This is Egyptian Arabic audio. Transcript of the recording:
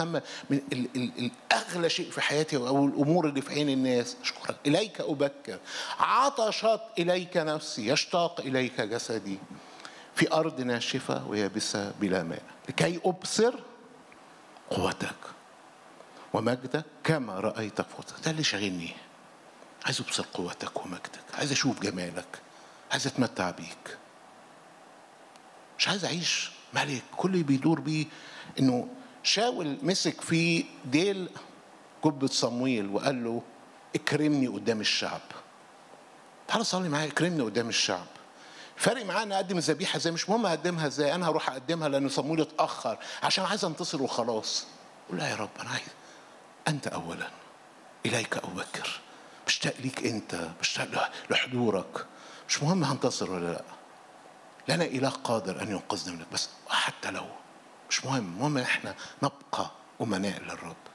اهم من ال ال الاغلى شيء في حياتي او الامور اللي في عين الناس اشكرك اليك ابكر عطشت اليك نفسي يشتاق اليك جسدي في ارض ناشفه ويابسه بلا ماء لكي ابصر قوتك ومجدك كما رايتك في ده اللي شاغلني عايز ابصر قوتك ومجدك عايز اشوف جمالك عايز اتمتع بيك مش عايز اعيش ملك كل اللي بيدور بيه انه شاول مسك في ديل جبة صمويل وقال له اكرمني قدام الشعب تعال صلي معايا اكرمني قدام الشعب فارق معاه ان اقدم الذبيحه ازاي مش مهم اقدمها ازاي انا هروح اقدمها لان صمويل اتاخر عشان عايز انتصر وخلاص قول لا يا رب انا عايز انت اولا اليك ابكر بشتاق ليك انت بشتاق لحضورك مش مهم هنتصر ولا لا لنا اله قادر ان ينقذنا منك بس حتى لو مش مهم المهم احنا نبقى امناء للرب